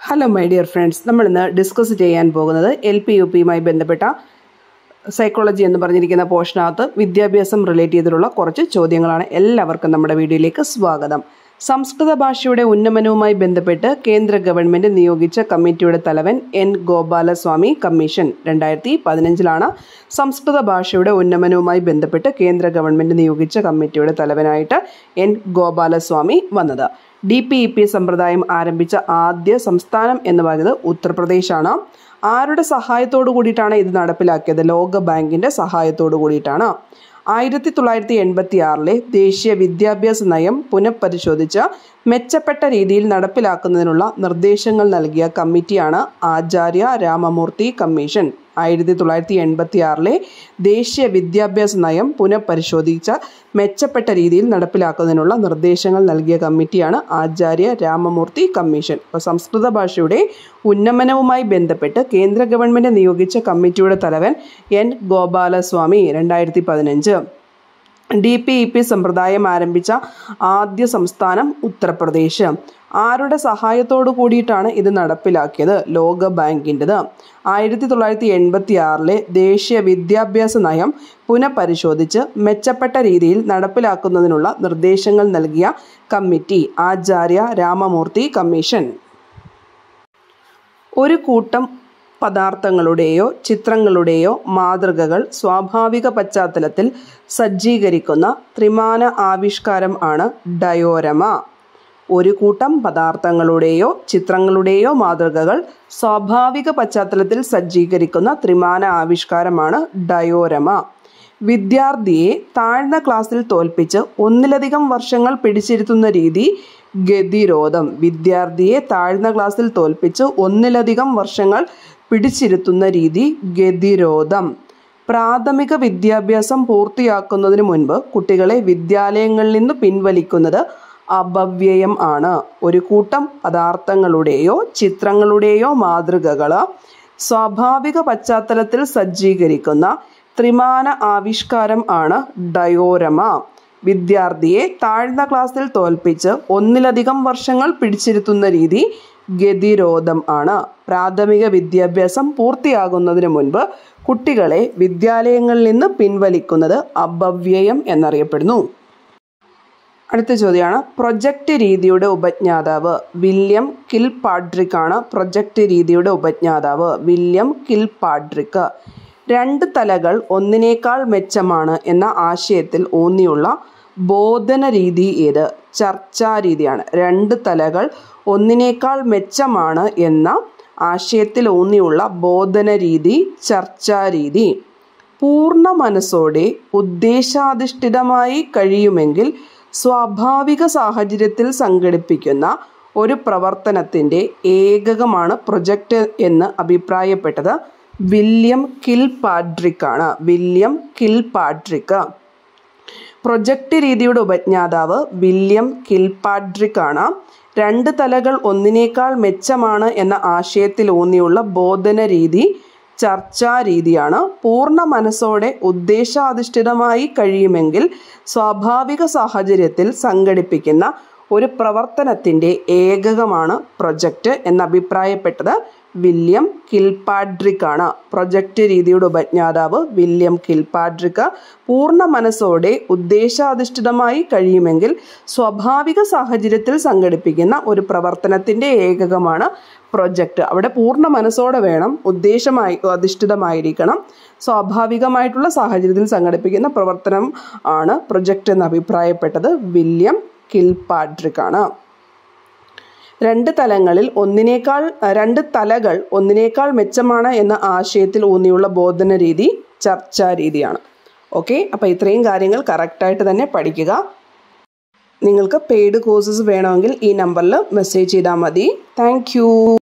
hello my dear friends നമ്മളിന്ന് discuss ചെയ്യാൻ പോകുന്നത് എൽ പി യു പിയുമായി ബന്ധപ്പെട്ട സൈക്കോളജി എന്ന് പറഞ്ഞിരിക്കുന്ന പോർഷനകത്ത് വിദ്യാഭ്യാസം റിലേറ്റ് ചെയ്തിട്ടുള്ള കുറച്ച് ചോദ്യങ്ങളാണ് എല്ലാവർക്കും നമ്മുടെ വീഡിയോയിലേക്ക് സ്വാഗതം സംസ്കൃത ഭാഷയുടെ ഉന്നമനവുമായി ബന്ധപ്പെട്ട് കേന്ദ്ര ഗവൺമെന്റ് നിയോഗിച്ച കമ്മിറ്റിയുടെ തലവൻ എൻ ഗോപാലസ്വാമി കമ്മീഷൻ രണ്ടായിരത്തി പതിനഞ്ചിലാണ് സംസ്കൃത ഭാഷയുടെ ഉന്നമനവുമായി ബന്ധപ്പെട്ട് കേന്ദ്ര ഗവൺമെന്റ് നിയോഗിച്ച കമ്മിറ്റിയുടെ തലവനായിട്ട് എൻ ഗോപാലസ്വാമി വന്നത് ഡി പി ഇ പി സമ്പ്രദായം ആരംഭിച്ച ആദ്യ സംസ്ഥാനം എന്ന് പറയുന്നത് ഉത്തർപ്രദേശാണ് ആരുടെ സഹായത്തോടു കൂടിയിട്ടാണ് ഇത് നടപ്പിലാക്കിയത് ലോക ബാങ്കിന്റെ സഹായത്തോടു കൂടിയിട്ടാണ് ആയിരത്തി തൊള്ളായിരത്തി എൺപത്തി ആറിലെ ദേശീയ വിദ്യാഭ്യാസ നയം പുനഃപരിശോധിച്ച് മെച്ചപ്പെട്ട രീതിയിൽ നടപ്പിലാക്കുന്നതിനുള്ള നിർദ്ദേശങ്ങൾ നൽകിയ കമ്മിറ്റിയാണ് ആചാര്യ രാമമൂർത്തി കമ്മീഷൻ ആയിരത്തി തൊള്ളായിരത്തി എൺപത്തി ആറിലെ ദേശീയ വിദ്യാഭ്യാസ നയം പുനഃപരിശോധിച്ച മെച്ചപ്പെട്ട രീതിയിൽ നടപ്പിലാക്കുന്നതിനുള്ള നിർദ്ദേശങ്ങൾ നൽകിയ കമ്മിറ്റിയാണ് ആചാര്യ രാമമൂർത്തി കമ്മീഷൻ അപ്പോൾ സംസ്കൃത ഭാഷയുടെ ഉന്നമനവുമായി ബന്ധപ്പെട്ട് കേന്ദ്ര ഗവൺമെന്റ് നിയോഗിച്ച കമ്മിറ്റിയുടെ തലവൻ എൻ ഗോപാലസ്വാമി രണ്ടായിരത്തി പതിനഞ്ച് ഡി പി ഇ പി സമ്പ്രദായം ആരംഭിച്ച ആദ്യ സംസ്ഥാനം ഉത്തർപ്രദേശ് ആരുടെ സഹായത്തോടു കൂടിയിട്ടാണ് ഇത് നടപ്പിലാക്കിയത് ലോക ബാങ്കിൻ്റെത് ആയിരത്തി തൊള്ളായിരത്തി എൺപത്തി ആറിലെ ദേശീയ വിദ്യാഭ്യാസ നയം പുനഃപരിശോധിച്ച് മെച്ചപ്പെട്ട രീതിയിൽ നടപ്പിലാക്കുന്നതിനുള്ള നിർദ്ദേശങ്ങൾ നൽകിയ കമ്മിറ്റി ആചാര്യ രാമമൂർത്തി കമ്മീഷൻ ഒരു കൂട്ടം പദാർത്ഥങ്ങളുടെയോ ചിത്രങ്ങളുടെയോ മാതൃകകൾ സ്വാഭാവിക പശ്ചാത്തലത്തിൽ സജ്ജീകരിക്കുന്ന ത്രിമാന ആവിഷ്കാരം ആണ് ഡയോരമ ഒരു കൂട്ടം പദാർത്ഥങ്ങളുടെയോ ചിത്രങ്ങളുടെയോ മാതൃകകൾ സ്വാഭാവിക പശ്ചാത്തലത്തിൽ സജ്ജീകരിക്കുന്ന ത്രിമാന ആവിഷ്കാരമാണ് ഡയോരമ വിദ്യാർത്ഥിയെ താഴ്ന്ന ക്ലാസ്സിൽ തോൽപ്പിച്ച് ഒന്നിലധികം വർഷങ്ങൾ പിടിച്ചിരുത്തുന്ന രീതി ഗതിരോധം വിദ്യാർത്ഥിയെ താഴ്ന്ന ക്ലാസ്സിൽ തോൽപ്പിച്ച് ഒന്നിലധികം വർഷങ്ങൾ പിടിച്ചിരുത്തുന്ന രീതി ഗതിരോധം പ്രാഥമിക വിദ്യാഭ്യാസം പൂർത്തിയാക്കുന്നതിന് മുൻപ് കുട്ടികളെ വിദ്യാലയങ്ങളിൽ നിന്ന് പിൻവലിക്കുന്നത് അപവ്യയം ആണ് ഒരു കൂട്ടം പദാർത്ഥങ്ങളുടെയോ ചിത്രങ്ങളുടെയോ മാതൃകകൾ സ്വാഭാവിക പശ്ചാത്തലത്തിൽ സജ്ജീകരിക്കുന്ന ത്രിമാന ആവിഷ്കാരം ആണ് ഡയോരമ വിദ്യാർത്ഥിയെ താഴ്ന്ന ക്ലാസ്സിൽ തോൽപ്പിച്ച് ഒന്നിലധികം വർഷങ്ങൾ പിടിച്ചിരുത്തുന്ന രീതി ഗതിരോധം ആണ് പ്രാഥമിക വിദ്യാഭ്യാസം പൂർത്തിയാകുന്നതിന് മുൻപ് കുട്ടികളെ വിദ്യാലയങ്ങളിൽ നിന്ന് പിൻവലിക്കുന്നത് അപവ്യയം എന്നറിയപ്പെടുന്നു അടുത്ത ചോദ്യമാണ് പ്രൊജക്റ്റ് രീതിയുടെ ഉപജ്ഞാതാവ് വില്യം കിൽ പാഡ്രിക് ആണ് പ്രൊജക്റ്റ് രീതിയുടെ ഉപജ്ഞാതാവ് വില്യം കിൽ പാഡ്രിക് രണ്ട് തലകൾ ഒന്നിനേക്കാൾ മെച്ചമാണ് എന്ന ആശയത്തിൽ ഊന്നിയുള്ള ബോധന രീതി ഏത് ചർച്ചാ രീതിയാണ് രണ്ട് തലകൾ ഒന്നിനേക്കാൾ മെച്ചമാണ് എന്ന ആശയത്തിൽ ഊന്നിയുള്ള ബോധന രീതി ചർച്ചാ രീതി പൂർണ്ണ മനസ്സോടെ ഉദ്ദേശാധിഷ്ഠിതമായി കഴിയുമെങ്കിൽ സ്വാഭാവിക സാഹചര്യത്തിൽ സംഘടിപ്പിക്കുന്ന ഒരു പ്രവർത്തനത്തിൻ്റെ ഏകകമാണ് പ്രൊജക്റ്റ് എന്ന് അഭിപ്രായപ്പെട്ടത് വില്യം കിൽ പാഡ്രിക് ആണ് വില്യം കിൽ പാഡ്രിക് പ്രൊജക്റ്റ് രീതിയുടെ ഉപജ്ഞാതാവ് വില്യം കിൽപാഡ്രിക് ആണ് രണ്ട് തലകൾ ഒന്നിനേക്കാൾ മെച്ചമാണ് എന്ന ആശയത്തിൽ ഊന്നിയുള്ള ബോധന രീതി ചർച്ചാ രീതിയാണ് പൂർണ്ണ മനസ്സോടെ ഉദ്ദേശാധിഷ്ഠിതമായി കഴിയുമെങ്കിൽ സ്വാഭാവിക സാഹചര്യത്തിൽ സംഘടിപ്പിക്കുന്ന ഒരു പ്രവർത്തനത്തിൻ്റെ ഏകകമാണ് പ്രൊജക്റ്റ് എന്ന് അഭിപ്രായപ്പെട്ടത് വില്യം കിൽപാഡ്രിക് ആണ് പ്രൊജക്റ്റ് രീതിയുടെ ഉപജ്ഞാതാവ് വില്യം കിൽപാഡ്രിക് പൂർണ്ണ മനസ്സോടെ ഉദ്ദേശാധിഷ്ഠിതമായി കഴിയുമെങ്കിൽ സ്വാഭാവിക സാഹചര്യത്തിൽ സംഘടിപ്പിക്കുന്ന ഒരു പ്രവർത്തനത്തിൻ്റെ ഏകകമാണ് പ്രൊജക്റ്റ് അവിടെ പൂർണ്ണ മനസ്സോടെ വേണം ഉദ്ദേശമായി അധിഷ്ഠിതമായിരിക്കണം സ്വാഭാവികമായിട്ടുള്ള സാഹചര്യത്തിൽ സംഘടിപ്പിക്കുന്ന പ്രവർത്തനം ആണ് പ്രൊജക്റ്റ് എന്ന് അഭിപ്രായപ്പെട്ടത് വില്യം കിൽപാഡ്രിക് ആണ് രണ്ട് തലങ്ങളിൽ ഒന്നിനേക്കാൾ രണ്ട് തലകൾ ഒന്നിനേക്കാൾ മെച്ചമാണ് എന്ന ആശയത്തിൽ ഊന്നിയുള്ള ബോധന രീതി ചർച്ചാ രീതിയാണ് ഓക്കെ അപ്പോൾ ഇത്രയും കാര്യങ്ങൾ കറക്റ്റായിട്ട് തന്നെ പഠിക്കുക നിങ്ങൾക്ക് പെയ്ഡ് കോഴ്സസ് വേണമെങ്കിൽ ഈ നമ്പറിൽ മെസ്സേജ് ചെയ്താൽ മതി താങ്ക്